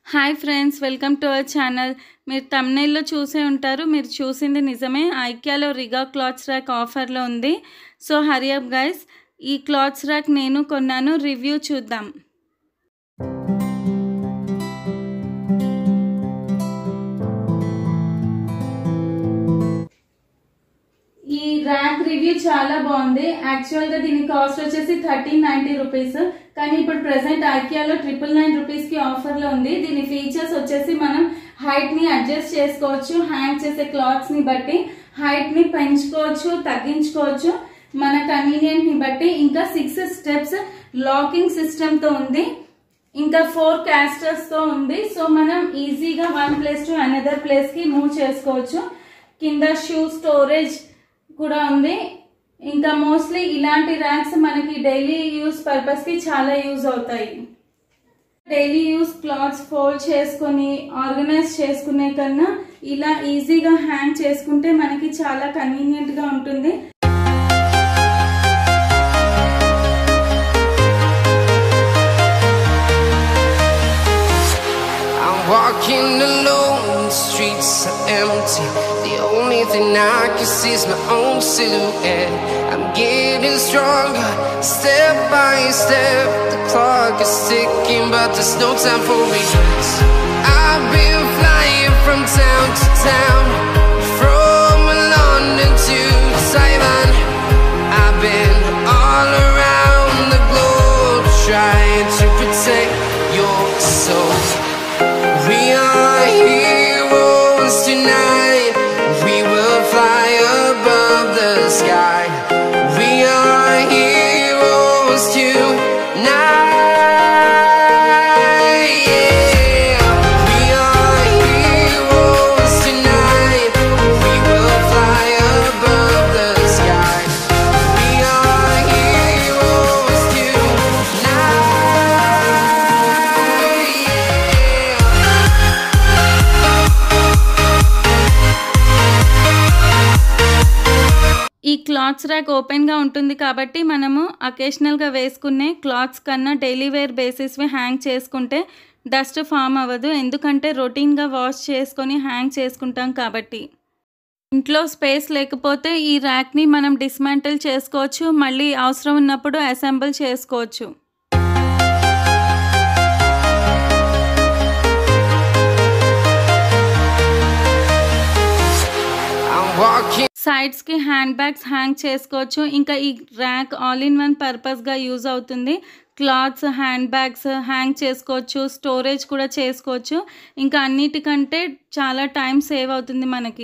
Hi friends welcome to our channel మీరు తమ్నైల్లో చూసే ఉంటారు మీరు చూసింది నిజమే ఐక్యాలో రిగా క్లాత్స్ ర్యాక్ ఆఫర్లో ఉంది సో హరియప్ గైస్ ఈ క్లాత్స్ ర్యాక్ నేను కొన్నాను రివ్యూ చూద్దాం ఈ ర్యాక్ రివ్యూ చాలా బాగుంది యాక్చువల్ గా దీని కాస్ట్ వచ్చేసి థర్టీన్ నైన్టీ రూపీస్ కానీ ఇప్పుడు ప్రెసెంట్ ఐకియాలో ట్రిపుల్ నైన్ రూపీస్ కి ఆఫర్ లో ఉంది దీని ఫీచర్స్ వచ్చేసి మనం హైట్ ని అడ్జస్ట్ చేసుకోవచ్చు హ్యాంగ్ చేసే క్లాత్స్ ని బట్టి హైట్ ని పెంచుకోవచ్చు తగ్గించుకోవచ్చు మన కన్వీనియంట్ ని బట్టి ఇంకా సిక్స్ స్టెప్స్ లాకింగ్ సిస్టమ్ తో ఉంది ఇంకా ఫోర్ క్యాస్టర్స్ తో ఉంది సో మనం ఈజీగా one place to another place కి మూవ్ చేసుకోవచ్చు కింద షూ స్టోరేజ్ కూడా ఉంది ఇంకా మోస్ట్లీ ఇలాంటి ర్యాక్స్ మనకి డైలీ యూస్ పర్పస్ కి చాలా యూజ్ అవుతాయి డైలీ యూస్ క్లాత్స్ ఫోల్డ్ చేసుకొని ఆర్గనైజ్ చేసుకునే కన్నా ఇలా ఈజీగా హ్యాంగ్ చేసుకుంటే మనకి చాలా కన్వీనియంట్ గా ఉంటుంది I'm walking alone, the streets are empty. The only thing I can see is my own silhouette. I'm getting stronger, step by step. The clock is ticking, but there's no time for regrets. I've been flying from town to town, from London to Taiwan. I've been all around the globe trying to protect your soul. We are heroes tonight. We will fly above the sky. We are heroes tonight. Yeah. We are heroes tonight. We will fly above the sky. We are heroes tonight. Yeah. ఈ clothes rack open గా ఉంటుంది కాబట్టి మనము occasional గా వేసుకునే clothes కన్నా daily wear basis hang చేసుకుంటే dust form అవ్వదు ఎందుకంటే రొటీన్ గా వాష్ చేసుకొని హ్యాంగ్ చేసుకుంటాం కాబట్టి ఇంట్లో స్పేస్ లేకపోతే ఈ ర్యాక్ ని మనం డిస్మాంటిల్ చేసుకోవచ్చు మళ్ళీ అవసరం ఉన్నప్పుడు అసెంబుల్ చేసుకోవచ్చు I'm walking. సైడ్స్ కి హ్యాండ్ బ్యాగ్స్ హ్యాంగ్ చేసుకోవచ్చు ఇంకా ఈ rack all in one purpose గా యూజ్ అవుతుంది క్లాత్స్ హ్యాండ్ బ్యాగ్స్ హ్యాంగ్ చేసుకోవచ్చు స్టోరేజ్ కూడా చేసుకోవచ్చు ఇంకా అన్నిటికంటే చాలా టైం సేవ్ అవుతుంది మనకి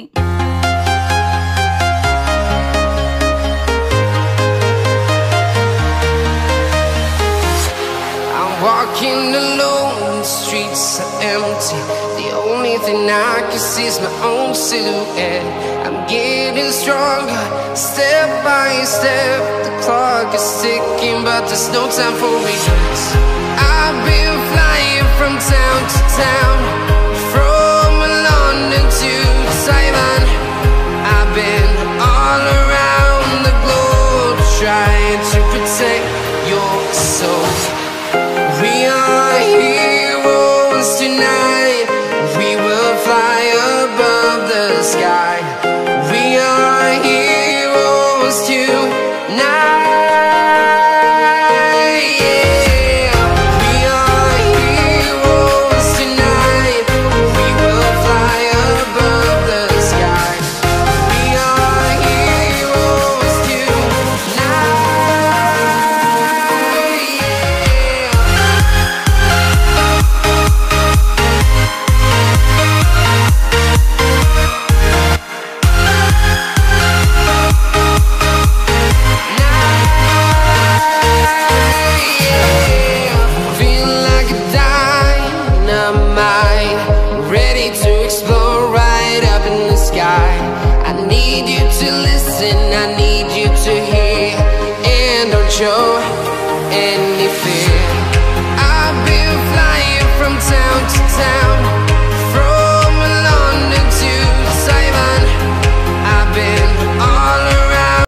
I'm walking alone, the streets are empty. The only thing I can see is my own silhouette. I'm getting stronger, step by step. The clock is ticking, but there's no time for regrets. I've been flying from town to town, from London to Taiwan. I've been all around the globe trying to protect your soul. We are heroes tonight. We will fly above the sky. We are heroes tonight. Yeah. We are heroes tonight. We will fly above the sky. We are heroes tonight. Yeah. Feel like a dynamite, ready to explore right up in the sky. I need you to listen, I need you to hear, and don't show any fear. I've been flying from town to town,